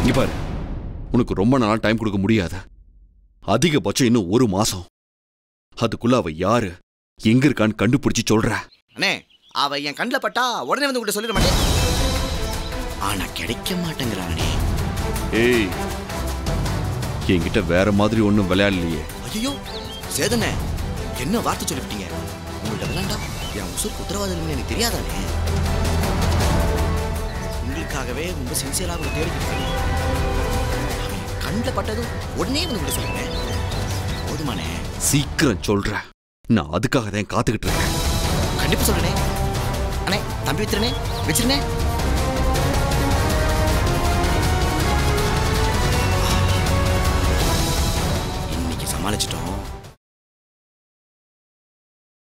இங்க பாரு உனக்கு ரொம்ப நாள் டைம் கொடுக்க முடியாது அதிகபட்சம் இன்னும் ஒரு மாசம் அதுக்குள்ள அவ யாரு எங்க இருக்கான்னு கண்டுபிடிச்சு சொல்ற அண்ணே அவ என் கண்ணில் பட்டா உடனே வந்து உங்கள்கிட்ட சொல்லிட மாட்டேன் ஆனா கிடைக்க மாட்டேங்கிறானே ஏய் என்கிட்ட வேற மாதிரி ஒன்றும் விளையாடலையே ஐயோ சேதனே என்ன வார்த்தை சொல்லிவிட்டீங்க உங்கள்கிட்ட விளாண்டா என் உசுர் உத்தரவாதம் இல்லைன்னு எனக்கு தெரியாதானே உங்களுக்காகவே ரொம்ப சின்சியராக உங்களை தேடிக்கிட்டு இருக்கேன். அவன் கண்ணில் பட்டதும் உடனே வந்து உங்களை சொல்லுங்க போதுமானே சீக்கிரம் சொல்ற நான் அதுக்காக தான் காத்துக்கிட்டு இருக்கேன் கண்டிப்பா சொல்றேனே அண்ணே தம்பி வச்சிருனே வச்சிருனே இன்னைக்கு சமாளிச்சிட்டோம்